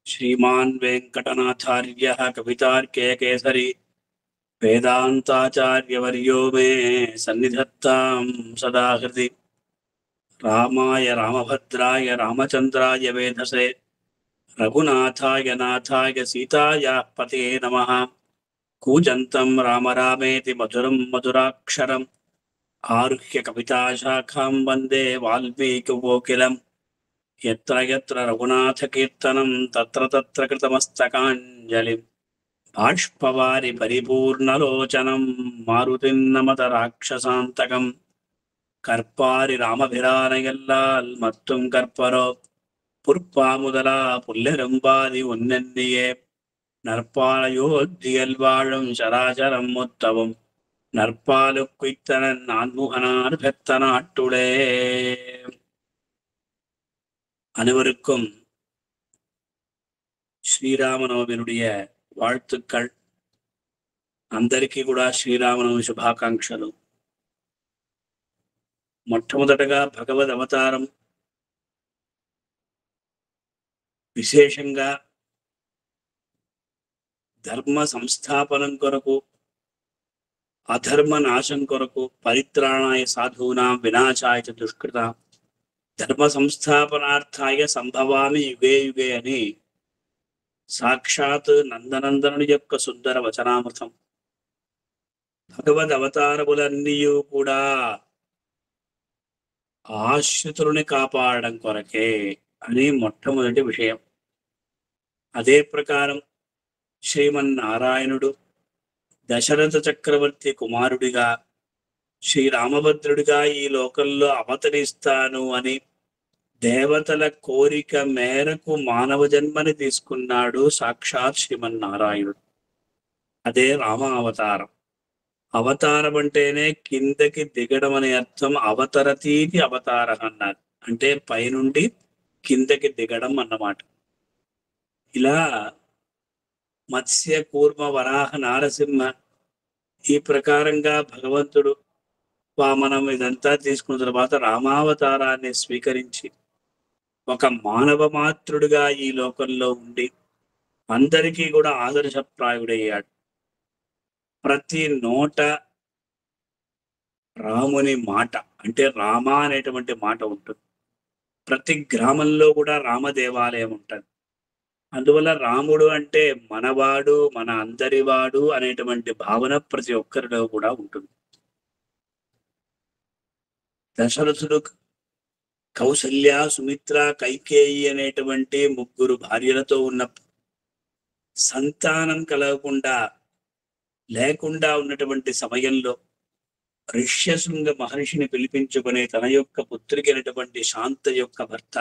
श्रीमान् वेङ्कटनाथार्यः कवितार्के केसरी वेदान्ताचार्यवर्यो मे सन्निधत्तां सदा हृदि रामाय रामभद्राय रामचन्द्राय वेधसे रघुनाथाय नाथाय सीतायाः पते नमः कूजन्तं राम रामेति मधुरं मधुराक्षरम् आरुह्य कविताशाखां वन्दे वाल्मीकिकोकिलम् यत्र यत्र रघुनाथकीर्तनं तत्र तत्र कृतमस्तकाञ्जलिम् बाष्पवारि परिपूर्णलोचनं मारुतिं नमत राक्षसान्तकम् கற்பாரி ராமபிரானையல்லால் மத்தும் கற்பரோ புற்பாமுதலா புல்லெரும்பாதி உன்னென்னியே நற்பாலயோத்தியல் வாழும் சராசரம் முத்தவும் நற்பாலு குய்த்தனன் நான்முகனார் பெத்த நாட்டுளே அனைவருக்கும் శ్రీరామనవమినుడియ வாழ்த்துக்கள் అందరికీ కూడా శ్రీరామనవమి శుభాకాంక్షలు మొట్టమొదటగా భగవద్ అవతారం విశేషంగా ధర్మ సంస్థాపనం కొరకు అధర్మ నాశం కొరకు పరిత్రాణాయ సాధూనాం వినాశాయ చ దుష్కృత ధర్మ సంస్థాపనార్థాయ సంభవామి యుగే యుగే అని సాక్షాత్ నందనందనుడి యొక్క సుందర వచనామృతం భగవద్ అవతారములన్నీ కూడా ఆశ్రితులని కాపాడడం కొరకే అని మొట్టమొదటి విషయం అదే ప్రకారం శ్రీమన్నారాయణుడు దశరథ చక్రవర్తి కుమారుడిగా శ్రీరామభద్రుడిగా ఈ లోకంలో అవతరిస్తాను అని దేవతల కోరిక మేరకు మానవ జన్మని తీసుకున్నాడు సాక్షాత్ శ్రీమన్నారాయణుడు అదే రామ అవతారం అవతారం అంటేనే కిందకి దిగడం అనే అర్థం అవతరతీతి అవతార అన్నారు అంటే పైనుండి కిందకి దిగడం అన్నమాట ఇలా మత్స్య కూర్మ వరాహ నారసింహ ఈ ప్రకారంగా భగవంతుడు వామనం ఇదంతా తీసుకున్న తర్వాత రామావతారాన్ని స్వీకరించి ఒక మానవ మాతృడుగా ఈ లోకంలో ఉండి అందరికీ కూడా ఆదర్శప్రాయుడయ్యాడు ప్రతి నోట రాముని మాట అంటే రామ అనేటువంటి మాట ఉంటుంది ప్రతి గ్రామంలో కూడా రామ దేవాలయం ఉంటుంది అందువల్ల రాముడు అంటే మనవాడు మన అందరివాడు అనేటువంటి భావన ప్రతి ఒక్కరిలో కూడా ఉంటుంది దశరథుడు కౌసల్య సుమిత్ర కైకేయి అనేటువంటి ముగ్గురు భార్యలతో ఉన్న సంతానం కలగకుండా లేకుండా ఉన్నటువంటి సమయంలో ఋష్యశృంగ మహర్షిని పిలిపించుకునే తన యొక్క పుత్రికైనటువంటి శాంత యొక్క భర్త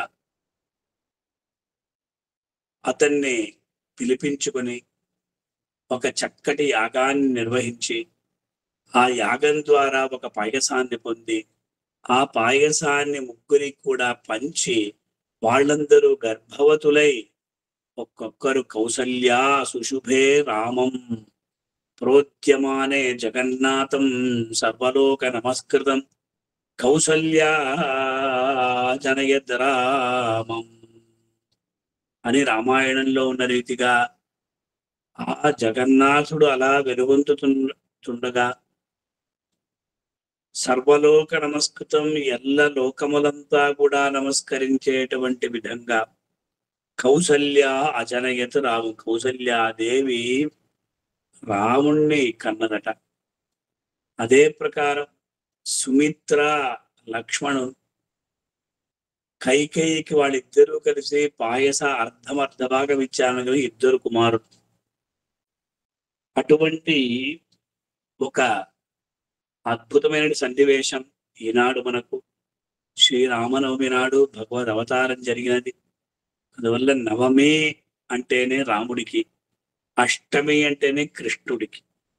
అతన్ని పిలిపించుకొని ఒక చక్కటి యాగాన్ని నిర్వహించి ఆ యాగం ద్వారా ఒక పాయసాన్ని పొంది ఆ పాయసాన్ని ముగ్గురికి కూడా పంచి వాళ్ళందరూ గర్భవతులై ఒక్కొక్కరు కౌసల్యా సుశుభే రామం ప్రోద్యమానే జగన్నాథం సర్వలోక నమస్కృతం కౌసల్యా జనయద్ రామం అని రామాయణంలో ఉన్న రీతిగా ఆ జగన్నాథుడు అలా వెలుగొందుతుండగా సర్వలోక నమస్కృతం ఎల్ల లోకములంతా కూడా నమస్కరించేటువంటి విధంగా కౌసల్య అజనయత రాము కౌసల్యాదేవి రాముణ్ణి కన్నదట అదే ప్రకారం సుమిత్ర లక్ష్మణు కైకేయికి వాళ్ళిద్దరూ కలిసి పాయస అర్ధం అర్ధ భాగం ఇచ్చాను ఇద్దరు కుమారుడు అటువంటి ఒక అద్భుతమైన సన్నివేశం ఈనాడు మనకు శ్రీరామనవమి నాడు భగవద్ అవతారం జరిగినది అందువల్ల నవమి అంటేనే రాముడికి అష్టమి అంటేనే కృష్ణుడికి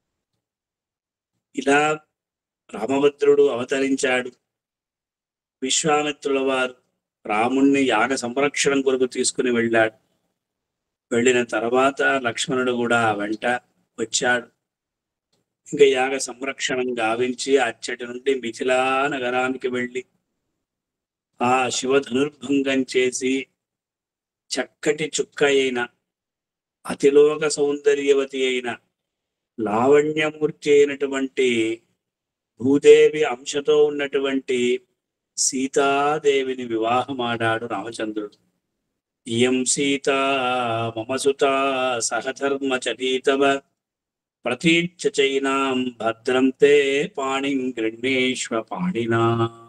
ఇలా రామభద్రుడు అవతరించాడు విశ్వామిత్రుల వారు రాముణ్ణి యాగ సంరక్షణ కొరకు తీసుకుని వెళ్ళాడు వెళ్ళిన తర్వాత లక్ష్మణుడు కూడా వెంట వచ్చాడు ఇంకా యాగ సంరక్షణం గావించి అచ్చటి నుండి మిథిలా నగరానికి వెళ్ళి ఆ శివ ధనుర్భంగం చేసి చక్కటి చుక్క అయిన అతిలోక సౌందర్యవతి అయిన లావణ్యమూర్తి అయినటువంటి భూదేవి అంశతో ఉన్నటువంటి సీతాదేవిని వివాహమాడాడు రామచంద్రుడు ఇయం సీత మమ సుత సహధర్మ చరీతవ ప్రతీచ్చ చైనాం భద్రం తే పాణిం గృహ్ణేశ్వ పాణినా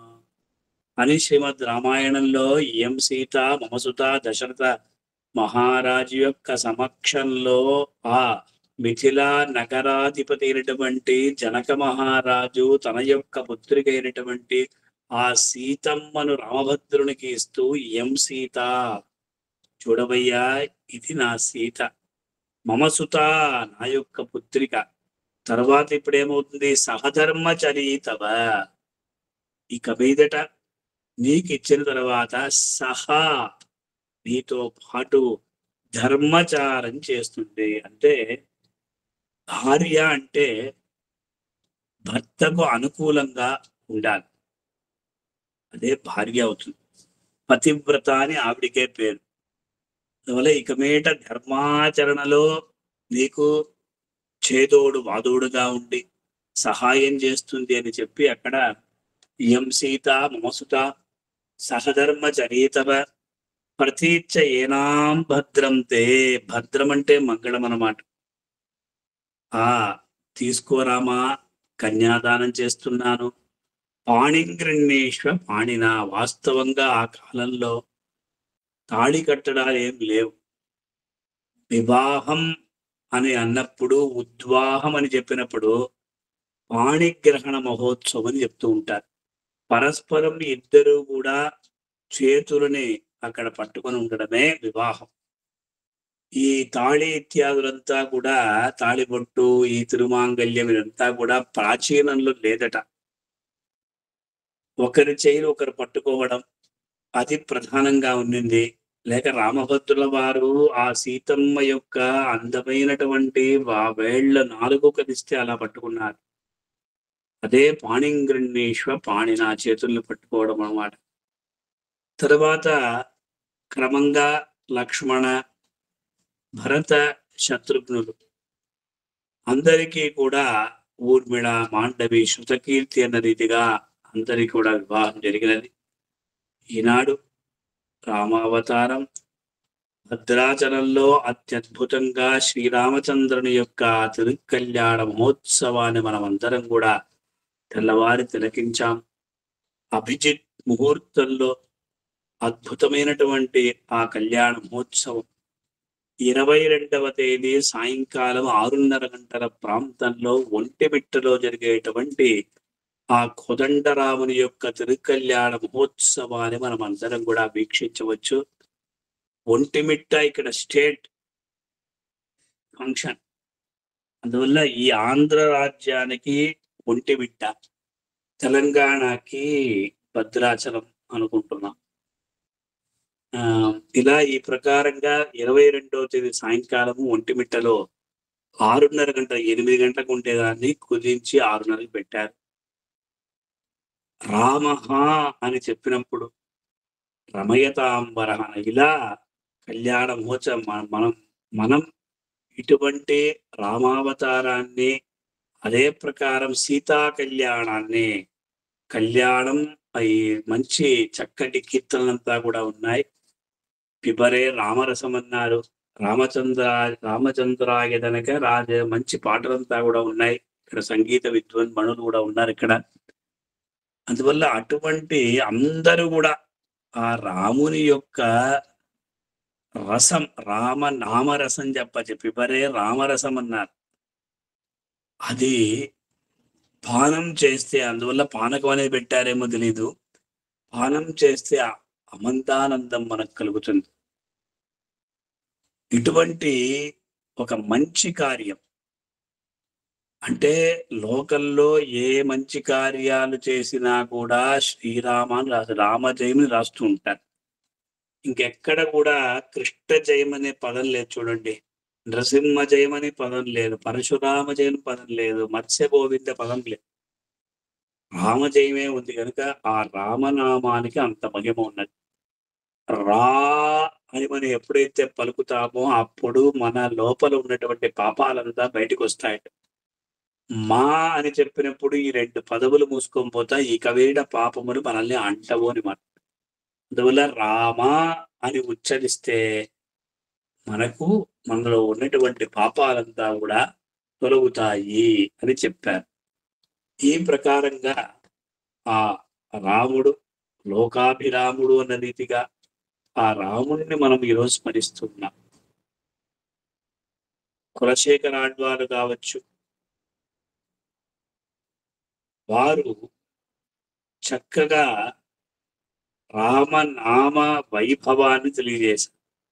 అని శ్రీమద్ రామాయణంలో ఇయం సీత మమసుత దశరథ మహారాజు యొక్క సమక్షంలో ఆ మిథిలా నగరాధిపతి అయినటువంటి జనక మహారాజు తన యొక్క పుత్రిక అయినటువంటి ఆ సీతమ్మను రామభద్రునికి ఇస్తూ ఎం సీత చూడవయ్యా ఇది నా సీత మమసుత నా యొక్క పుత్రిక తర్వాత ఇప్పుడు ఏమవుతుంది సహధర్మచరీతవ ఇక మీదట నీకు ఇచ్చిన తర్వాత సహా నీతో పాటు ధర్మచారం చేస్తుంది అంటే భార్య అంటే భర్తకు అనుకూలంగా ఉండాలి అదే భార్య అవుతుంది పతివ్రత అని ఆవిడికే పేరు అందువల్ల ఇక మీట ధర్మాచరణలో నీకు చేదోడు వాదోడుగా ఉండి సహాయం చేస్తుంది అని చెప్పి అక్కడ ఇయం సీత మమసుత సహధర్మ చరీతవ ప్రతీచ్చ ఏనాం భద్రం తే భద్రం అంటే మంగళం అన్నమాట ఆ తీసుకోరామా కన్యాదానం చేస్తున్నాను పాణింగ్రణేశ్వ పాణిన వాస్తవంగా ఆ కాలంలో తాళి కట్టడాలు ఏం లేవు వివాహం అని అన్నప్పుడు ఉద్వాహం అని చెప్పినప్పుడు పాణిగ్రహణ మహోత్సవం అని చెప్తూ ఉంటారు పరస్పరం ఇద్దరు కూడా చేతులని అక్కడ పట్టుకొని ఉండడమే వివాహం ఈ తాళి ఇత్యాదులంతా కూడా తాళిబొట్టు ఈ తిరుమాంగల్యం ఇదంతా కూడా ప్రాచీనంలో లేదట ఒకరి చేయిని ఒకరు పట్టుకోవడం అది ప్రధానంగా ఉండింది లేక రామభద్రుల వారు ఆ సీతమ్మ యొక్క అందమైనటువంటి వా- వేళ్ల నాలుగు కదిస్తే అలా పట్టుకున్నారు అదే పాణింగ్రణేశ్వ పాణి నా చేతుల్ని పట్టుకోవడం అన్నమాట తర్వాత క్రమంగా లక్ష్మణ భరత శత్రుఘ్నులు అందరికీ కూడా ఊర్మిళ మాండవి శృతకీర్తి అన్న రీతిగా అందరికీ కూడా వివాహం జరిగినది ఈనాడు రామావతారం భద్రాచలంలో అత్యద్భుతంగా శ్రీరామచంద్రుని యొక్క తిరుకల్యాణ మహోత్సవాన్ని మనం అందరం కూడా తెల్లవారి తిలకించాం అభిజిత్ ముహూర్తంలో అద్భుతమైనటువంటి ఆ కళ్యాణ మహోత్సవం ఇరవై రెండవ తేదీ సాయంకాలం ఆరున్నర గంటల ప్రాంతంలో ఒంటిమిట్టలో జరిగేటువంటి ఆ కోదండరాముని యొక్క తిరుకల్యాణ మహోత్సవాన్ని మనం అందరం కూడా వీక్షించవచ్చు ఒంటిమిట్ట ఇక్కడ స్టేట్ ఫంక్షన్ అందువల్ల ఈ ఆంధ్ర రాజ్యానికి ఒంటిమిట్ట తెలంగాణకి భద్రాచలం అనుకుంటున్నాం ఆ, ఇలా ఈ ప్రకారంగా ఇరవై రెండవ తేదీ సాయంకాలము ఒంటిమిట్టలో ఆరున్నర గంట ఎనిమిది గంటలకు ఉండేదాన్ని కుదించి ఆరున్నరకు పెట్టారు రామహ అని చెప్పినప్పుడు రమయతాంబర అని ఇలా కళ్యాణ మహోత్సవం మన- మనం మనం ఇటువంటి రామావతారాన్ని అదే ప్రకారం సీతా కళ్యాణాన్ని కళ్యాణం అయి మంచి చక్కటి కీర్తనలంతా కూడా ఉన్నాయి పిబరే రామరసం అన్నారు రామచంద్ర రామచంద్రాయదనక రాజ మంచి పాటలంతా కూడా ఉన్నాయి ఇక్కడ సంగీత విద్వాన్ మణులు కూడా ఉన్నారు ఇక్కడ అందువల్ల అటువంటి అందరూ కూడా ఆ రాముని యొక్క రసం రామ నామరసం చెప్పచ్చు పిబరే రామరసం అన్నారు అది పానం చేస్తే అందువల్ల పానకం అనేది పెట్టారేమో తెలీదు పానం చేస్తే ఆ అమంతానందం మనకు కలుగుతుంది ఇటువంటి ఒక మంచి కార్యం అంటే లోకల్లో ఏ మంచి కార్యాలు చేసినా కూడా శ్రీరామ అని రాసు రామజయమని రాస్తూ ఉంటారు ఇంకెక్కడ కూడా కృష్ణ జయం అనే పదం లేదు చూడండి నరసింహ జయం అనే పదం లేదు పరశురామ జయం పదం లేదు మత్స్య గోవింద పదం లేదు రామజయమే ఉంది కనుక ఆ రామనామానికి అంత మహిమ ఉన్నది రా అని మనం ఎప్పుడైతే పలుకుతామో అప్పుడు మన లోపల ఉన్నటువంటి పాపాలంతా బయటకు వస్తాయట మా అని చెప్పినప్పుడు ఈ రెండు పదవులు మూసుకొని పోతా ఇక వేడ పాపములు మనల్ని అంటవు అని మాట అందువల్ల రామ అని ఉచ్చరిస్తే మనకు మనలో ఉన్నటువంటి పాపాలంతా కూడా తొలగుతాయి అని చెప్పారు ఈ ప్రకారంగా ఆ రాముడు లోకాభిరాముడు అన్న రీతిగా ఆ రాముడిని మనం ఈరోజు స్మరిస్తున్నాం కులశేఖర ఆడ్వారు కావచ్చు వారు చక్కగా రామనామ వైభవాన్ని తెలియజేశారు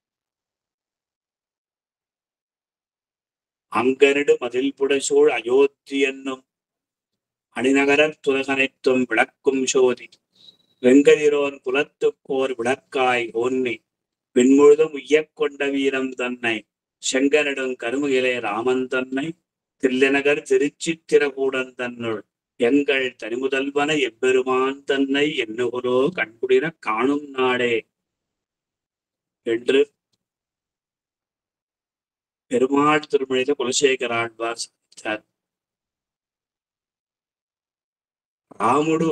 அங்கனிடு மதில் புடைசூழ் அயோத்தி என்னும் அணிநகரத் துலகனைத்தும் விளக்கும் சோதி வெங்கதிரோன் குலத்துக்கோர் விளக்காய் ஓன்னி விண்முழுதும் உய்யக் கொண்ட வீரம் தன்னை செங்கனிடும் கருமுகிலே ராமன் தன்னை தில்லைநகர் திருச்சித்திரகூடன் தன்னுள் எங்கள் தனிமுதல்வன எம்பெருமான் தன்னை என்னுகுலோ கண்குடிர காணும் நாடே என்று பெருமாள் திருமணியில కులశేఖర ఆళ్వార్ సాధించారు రాముడు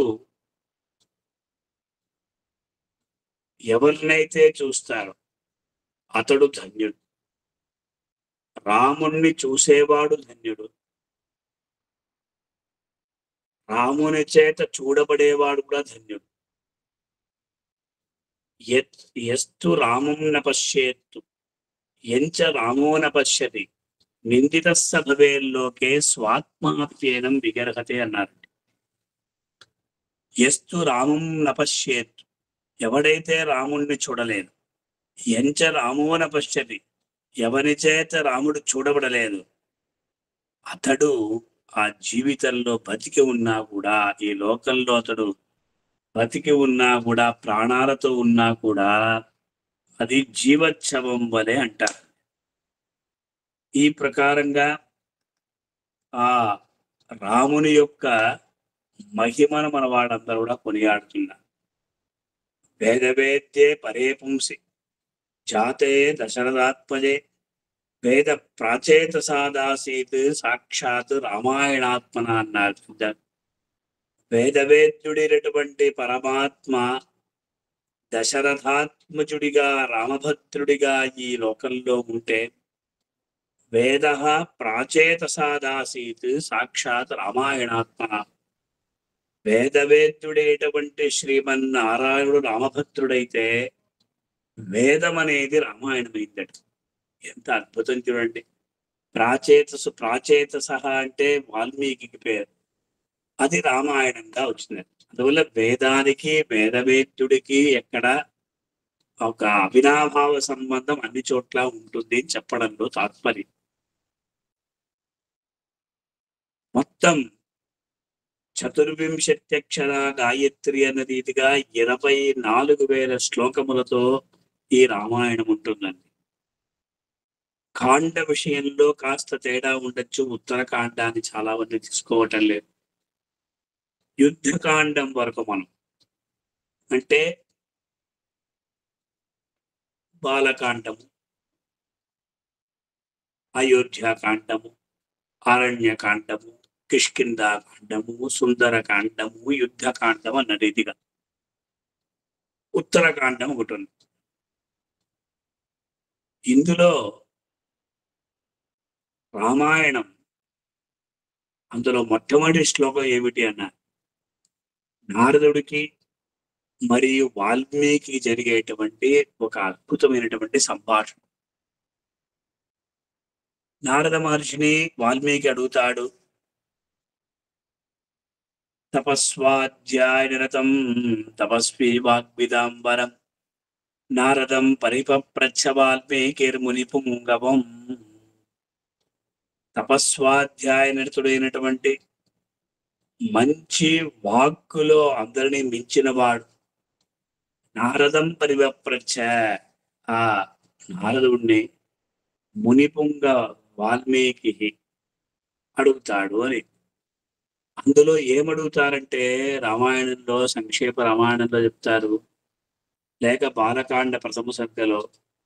ఎవరినైతే చూస్తారో అతడు ధన్యుడు రాముణ్ణి చూసేవాడు ధన్యుడు రాముని చేత చూడబడేవాడు కూడా ధన్యుడు ఎత్ ఎస్తు రామం న పశ్యేత్తు ఎంచ రామో న పశ్యతి నిందిత భవేల్లోకే స్వాత్మాప్యేనం విగర్హతే అన్నారు ఎస్తు రామం న పశ్యేత్తు ఎవడైతే రాముణ్ణి చూడలేదు ఎంచ రామో న పశ్యతి ఎవరి చేత రాముడు చూడబడలేదు అతడు ఆ జీవితంలో బతికి ఉన్నా కూడా ఈ లోకంలో అతడు బతికి ఉన్నా కూడా ప్రాణాలతో ఉన్నా కూడా అది జీవోత్సవం వలె అంటారు ఈ ప్రకారంగా ఆ రాముని యొక్క మహిమను మన వాడందరూ కూడా కొనియాడుతున్నారు వేదవేద్యే పరే పుంసి జాతే దశరథాత్మజే వేద ప్రాచేత సాదాసీత్ సాక్షాత్ రామాయణాత్మన అన్నారు చూద్దాం. వేదవేద్యుడైనటువంటి పరమాత్మ దశరథాత్మజుడిగా రామభద్రుడిగా ఈ లోకంలో ఉంటే వేద ప్రాచేత సాదాసీత్ సాక్షాత్ రామాయణాత్మన వేదవేద్యుడైనటువంటి శ్రీమన్నారాయణుడు రామభద్రుడైతే వేదం అనేది రామాయణమైందట ఎంత అద్భుతం చూడండి ప్రాచేతసు ప్రాచేతస అంటే వాల్మీకి పేరు అది రామాయణంగా వచ్చింది అందువల్ల వేదానికి వేదవేద్యుడికి ఎక్కడ ఒక అవినాభావ సంబంధం అన్ని చోట్ల ఉంటుంది అని చెప్పడంలో తాత్పర్యం మొత్తం చతుర్వింశత్యక్షర గాయత్రి అన్న రీతిగా ఇరవై నాలుగు వేల శ్లోకములతో ఈ రామాయణం ఉంటుందండి కాండ విషయంలో కాస్త తేడా ఉండొచ్చు ఉత్తరకాండాన్ని చాలా మంది తీసుకోవటం లేదు యుద్ధకాండం వరకు మనం అంటే బాలకాండము అయోధ్యాకాండము అరణ్యకాండము కిష్కిందాకాండము సుందరకాండము యుద్ధకాండం అన్న రీతిగా ఉత్తరకాండం ఒకటి ఉంది ఇందులో రామాయణం అందులో మొట్టమొదటి శ్లోకం ఏమిటి అన్నారు నారదుడికి మరియు వాల్మీకి జరిగేటువంటి ఒక అద్భుతమైనటువంటి సంభాషణ నారద మహర్షిని వాల్మీకి అడుగుతాడు తపస్వాధ్యాయ నిరతం తపస్వి వాగ్విదాంబరం నారదం పరిపప్రచ్ఛ వాల్మీకిర్ముని పుంగవం తపస్వాధ్యాయ నిరతుడైనటువంటి మంచి వాక్కులో అందరినీ మించిన వాడు నారదం పరివప్రచ్ఛ ఆ నారదుణ్ణి మునిపుంగ వాల్మీకి అడుగుతాడు అని అందులో ఏమడుగుతారంటే రామాయణంలో సంక్షేప రామాయణంలో చెప్తారు లేక బాలకాండ ప్రథమ సర్గలో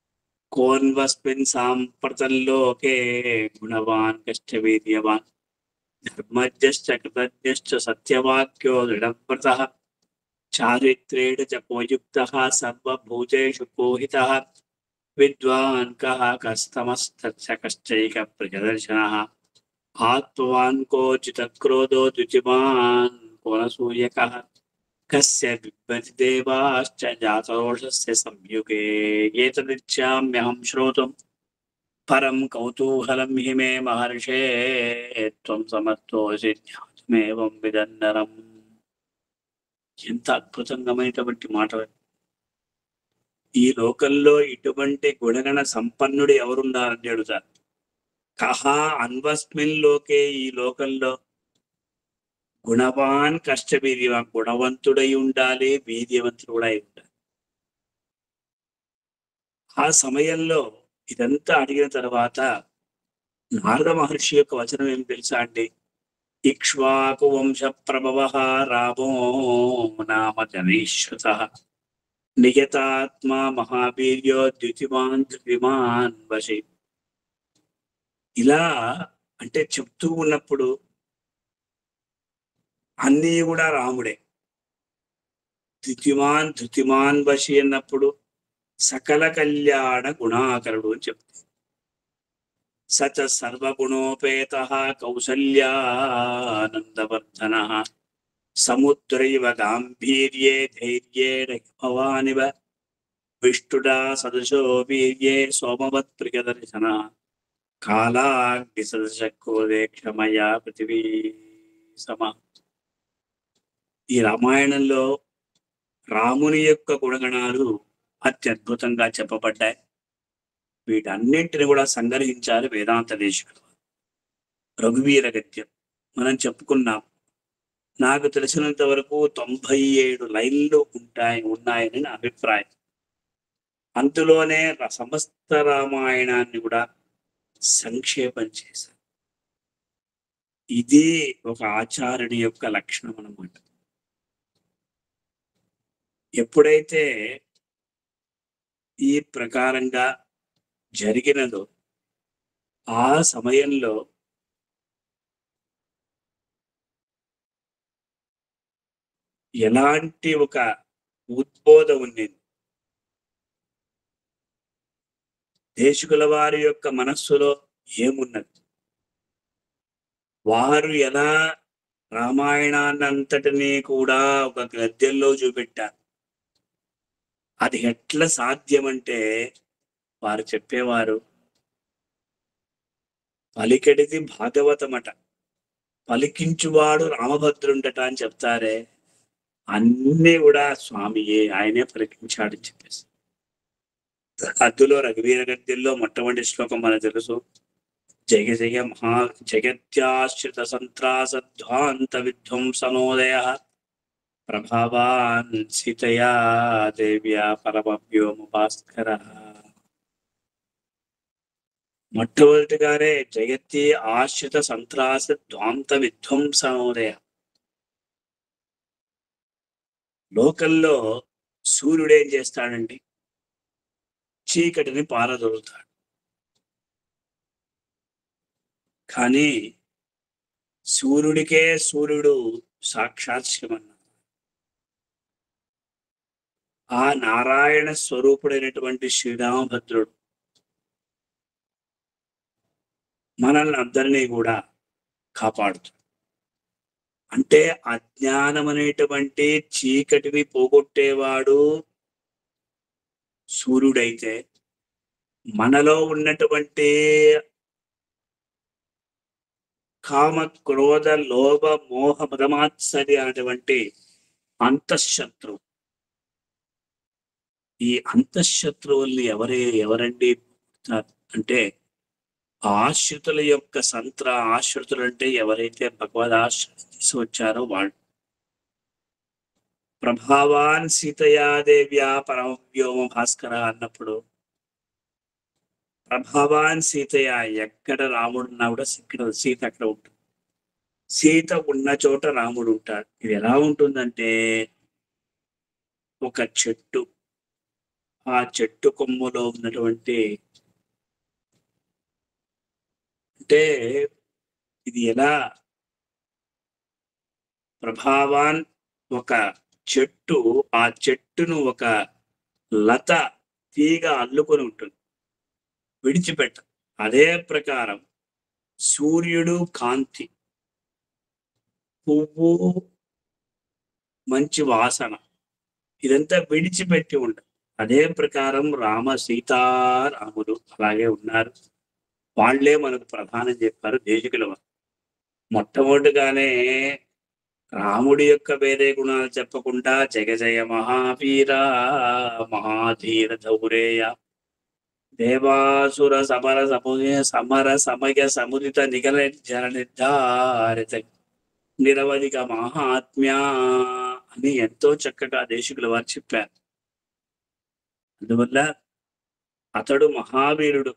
కోన్వస్మిన్ సాంప్రతం లోకే గుణవాన్ కష్ట వీర్యవాన్ ధర్మజ్ఞశ్చ కృతజ్ఞశ్చ సత్యవాక్యో దృఢవ్రతః చారిత్రేణ చ కోయుక్తः సర్వభూతేషు కోహితः విద్వాన్ కः కస్తమస్తచ్చ కశ్చైక ప్రజదర్శనः ఆత్మవాన్ కోచిత క్రోధో ద్యుతిమాన్ కోనసూయకः కస్య బిబ్బతి దేవాశ్చ జాతరోషస్య సంయుగే ఏతదిచ్చామ్యహం శ్రోతుం పరం కౌతూహలం హి మే మహర్షే త్వం సమర్థోసి జ్ఞాతుమేవం విదన్నరం ఎంత అద్భుతంగమైనటువంటి మాట ఈ లోకంలో ఇటువంటి గుణగణ సంపన్నుడు ఎవరున్నారని అడుగుతారు కహా అన్వస్మిన్ లోకే ఈ లోకంలో గుణవాన్ కష్టవీర్యవాన్ గుణవంతుడై ఉండాలి వీర్యవంతుడు కూడా అయి ఉండాలి ఆ సమయంలో ఇదంతా అడిగిన తర్వాత నారద మహర్షి యొక్క వచనం ఏం తెలుసా అండి ఇక్ష్వాకు వంశ ప్రభవ రామో నామ జనీశ్వత నియతాత్మ మహావీర్యో ద్యుతిమాన్ ధృతిమాన్ వశి ఇలా అంటే చెప్తూ ఉన్నప్పుడు అన్నీ కూడా రాముడే ధృతిమాన్ ధృతిమాన్ వశి అన్నప్పుడు సకల కళ్యాణ గుణాకరుడు అని చెప్తుంది సచ సర్వగుణోపేత కౌసల్యానందవర్ధన సముద్రైవ గాంభీర్యే ధైర్యేణ భవానివ విష్ణుడా సదశో వీర్యే సోమవత్ ప్రియదర్శన కాలాగ్ని సదశకోదే క్షమయా పృథివీ సమ ఈ రామాయణంలో రాముని యొక్క గుణగణాలు అత్యద్భుతంగా చెప్పబడ్డాయి వీటన్నింటిని కూడా సంగ్రహించాలి వేదాంత దేశకులు రఘువీర గద్యం మనం చెప్పుకున్నాం నాకు తెలిసినంత వరకు తొంభై ఏడు లైన్లు ఉంటాయి ఉన్నాయని నా అభిప్రాయం అందులోనే ర- సమస్త రామాయణాన్ని కూడా సంక్షేపం చేశారు ఇది ఒక ఆచార్యుడి యొక్క లక్షణం అన్నమాట ఎప్పుడైతే ఈ ప్రకారంగా జరిగినదో ఆ సమయంలో ఎలాంటి ఒక ఉద్బోధం ఉన్నది దేశకుల వారి యొక్క మనస్సులో ఏమున్నది వారు ఎలా రామాయణాన్ని అంతటినీ కూడా ఒక గద్యంలో చూపెట్టారు అది ఎట్లా సాధ్యమంటే వారు చెప్పేవారు పలికెడిది భాగవతమట పలికించువాడు రామభద్రుండట అని చెప్తారే అన్నీ కూడా స్వామియే ఆయనే పలికించాడని చెప్పేసి అందులో రఘువీర గద్యంలో మొట్టమొదటి శ్లోకం మనకు తెలుసు జయ జయ మహా జగత్యాశ్రిత సంత్రాసధ్వాంత విధ్వంసనోదయ ప్రభావాన్ సీతయా దేవ్యా పరమవ్యోమ భాస్కర మొట్టమొదటిగానే జగత్తి ఆశ్రిత సంత్రాస ధ్వాంత విధ్వంసనోదయ లోకల్లో సూర్యుడు ఏం చేస్తాడండి చీకటిని పారదొరుతాడు కానీ సూర్యుడికే సూర్యుడు సాక్షాత్ శివన్న ఆ నారాయణ స్వరూపుడైనటువంటి శ్రీరామభద్రుడు మనల్ని అందరినీ కూడా కాపాడుతాడు అంటే అజ్ఞానం అనేటువంటి చీకటిని పోగొట్టేవాడు సూర్యుడైతే మనలో ఉన్నటువంటి కామ క్రోధ లోభ మోహ మదమాత్సర్య అనేటువంటి అంతఃశత్రు ఈ అంతఃశత్రువుల్ని ఎవరే ఎవరండి అంటే ఆశ్రితుల యొక్క సంత్ర ఆశ్రితులు అంటే ఎవరైతే భగవద్ ఆశ్రిత తీసుకొచ్చారో వాళ్ళు ప్రభావాన్ సీతయాదేవ్యా పరమవ్యోమ భాస్కర అన్నప్పుడు ప్రభావాన్ సీతయ ఎక్కడ రాముడు ఉన్నా కూడా ఇక్కడ సీత అక్కడ ఉంటుంది సీత ఉన్న చోట రాముడు ఉంటాడు ఇది ఎలా ఉంటుందంటే ఒక చెట్టు ఆ చెట్టు కొమ్మలో ఉన్నటువంటి అంటే ఇది ఎలా ప్రభావాన్ ఒక చెట్టు ఆ చెట్టును ఒక లత తీగ అల్లుకొని ఉంటుంది విడిచిపెట్ట అదే ప్రకారం సూర్యుడు కాంతి పువ్వు మంచి వాసన ఇదంతా విడిచిపెట్టి ఉండదు అదే ప్రకారం రామ సీతారాములు అలాగే ఉన్నారు వాళ్ళే మనకు ప్రధానం చెప్పారు దేశికుల వారు మొట్టమొదటిగానే రాముడి యొక్క వేరే గుణాలు చెప్పకుండా జగజయ మహావీర మహాధీర ధౌరేయ దేవాసుర సమర సముదయ సమర సమయ సముదిత నిగల జన నిర్ధారిత నిరవధిక మహాత్మ్య అని ఎంతో చక్కగా దేశికుల వారు చెప్పారు అందువల్ల అతడు మహావీరుడు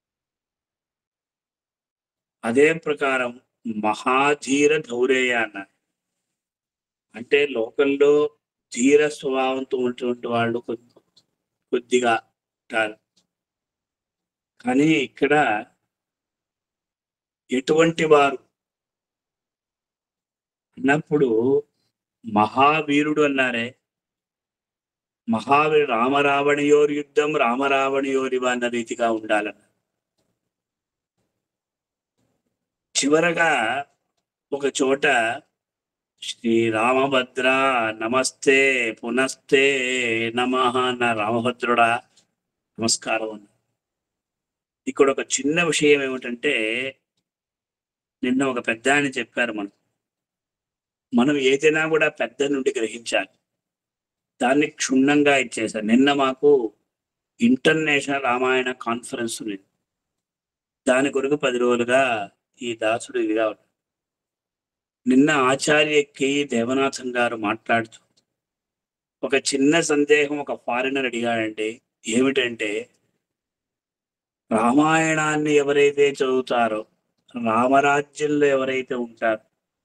అదే ప్రకారం మహాధీర ధౌరేయ అన్నారు అంటే లోకంలో ధీర స్వభావంతో ఉన్నటువంటి వాళ్ళు కొద్ది- కొద్దిగా ఉంటారు కానీ ఇక్కడ ఎటువంటి వారు అన్నప్పుడు మహావీరుడు అన్నారే మహావీరు రామరావణయోరి యుద్ధం రామరావణయోరివ అన్న రీతిగా ఉండాలన్న చివరగా ఒక చోట శ్రీరామభద్ర నమస్తే పునస్తే నమ అన్న రామభద్రుడా నమస్కారం అన్న ఇక్కడ ఒక చిన్న విషయం ఏమిటంటే నిన్న ఒక పెద్ద ఆయన చెప్పారు మనం మనం ఏదైనా కూడా పెద్ద నుండి గ్రహించాలి దాన్ని క్షుణ్ణంగా ఇచ్చేసారు నిన్న మాకు ఇంటర్నేషనల్ రామాయణ కాన్ఫరెన్స్ ఉంది దాని కొరకు పది రోజులుగా ఈ దాసుడు ఇదిగా ఉన్నాడు. నిన్న ఆచార్య కె దేవనాథం గారు మాట్లాడుతూ ఒక చిన్న సందేహం ఒక ఫారినర్ అడిగాడండి ఏమిటంటే రామాయణాన్ని ఎవరైతే చదువుతారో రామరాజ్యంలో ఎవరైతే ఉంటారో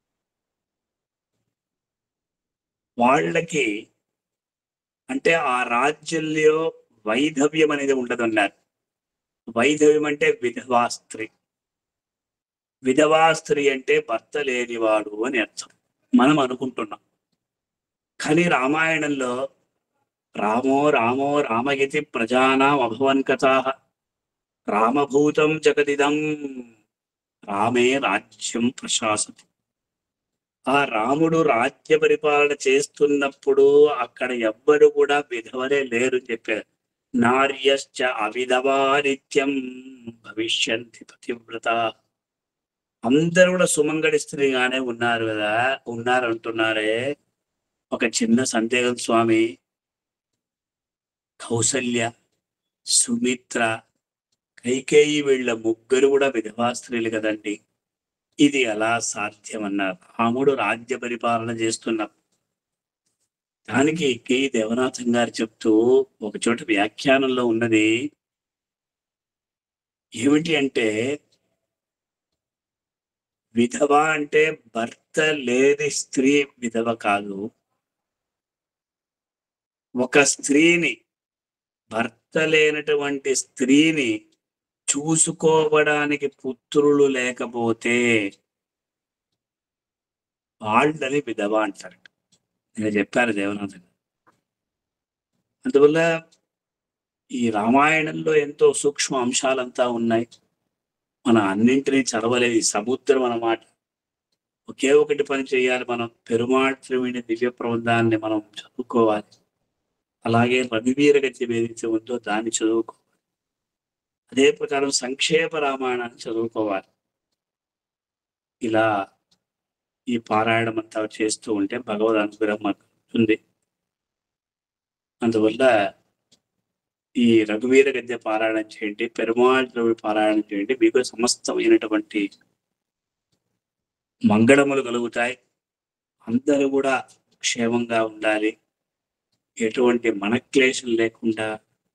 వాళ్ళకి అంటే ఆ రాజ్యంలో వైధవ్యం అనేది ఉండదన్నారు వైధవ్యం అంటే విధవా స్త్రీ విధవా స్త్రీ అంటే భర్త లేనివాడు అని అర్థం మనం అనుకుంటున్నాం కానీ రామాయణంలో రామో రామో రామయతి ప్రజానాం అభవన్ కథా రామభూతం జగదిదం రామే రాజ్యం ప్రశాసతి ఆ రాముడు రాజ్య పరిపాలన చేస్తున్నప్పుడు అక్కడ ఎవ్వరు కూడా విధవలే లేరు అని చెప్పారు నార్యశ్చ అవిధవా నిత్యం భవిష్యంతి పతివ్రత అందరూ కూడా సుమంగళి స్త్రీగానే ఉన్నారు కదా ఉన్నారు అంటున్నారే ఒక చిన్న సందేహం స్వామి కౌసల్య సుమిత్ర కైకేయి వీళ్ళ ముగ్గురు కూడా విధవా స్త్రీలు కదండి ఇది ఎలా సాధ్యమన్నారు రాముడు రాజ్య పరిపాలన చేస్తున్న దానికి కె దేవనాథం గారు చెప్తూ ఒక చోట వ్యాఖ్యానంలో ఉన్నది ఏమిటి అంటే విధవ అంటే భర్త లేని స్త్రీ విధవ కాదు ఒక స్త్రీని భర్త లేనటువంటి స్త్రీని చూసుకోవడానికి పుత్రులు లేకపోతే వాళ్ళని విధవ అంటారు నేను చెప్పారు దేవనాథన్ అందువల్ల ఈ రామాయణంలో ఎంతో సూక్ష్మ అంశాలంతా ఉన్నాయి మన అన్నింటినీ చదవలేదు ఈ సముద్రం అన్నమాట ఒకే ఒకటి పని చేయాలి మనం పెరుమాళ్ త్రివేణి దివ్య ప్రబంధాన్ని మనం చదువుకోవాలి అలాగే రవివీర గతి ఏదైతే ఉందో దాన్ని చదువుకోవాలి అదే ప్రకారం సంక్షేప రామాయణాన్ని చదువుకోవాలి ఇలా ఈ పారాయణం అంతా చేస్తూ ఉంటే భగవద్ అనుగ్రహం మనకు ఉంది అందువల్ల ఈ రఘువీర గద్య పారాయణం చేయండి పెరుమాళ్ ద్రవి పారాయణం చేయండి మీకు సమస్తమైనటువంటి మంగళములు కలుగుతాయి అందరూ కూడా క్షేమంగా ఉండాలి ఎటువంటి మనక్లేశం లేకుండా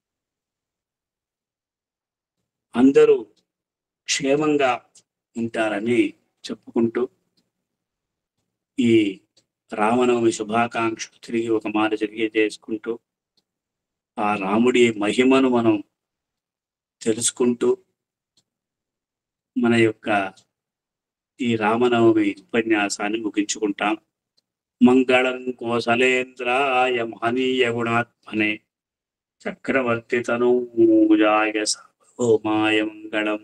అందరూ క్షేమంగా ఉంటారని చెప్పుకుంటూ ఈ రామనవమి శుభాకాంక్షలు తిరిగి ఒక మాట జరిగే చేసుకుంటూ ఆ రాముడి మహిమను మనం తెలుసుకుంటూ మన యొక్క ఈ రామనవమి ఉపన్యాసాన్ని ముగించుకుంటాం మంగళం కోసలేంద్రాయ మహనీయ గుణాత్మనే చక్రవర్తి తనూజాయ సార్వభౌమాయ మంగళం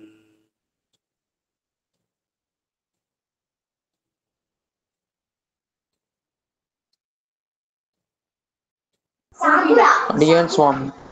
అడిగాను స్వామి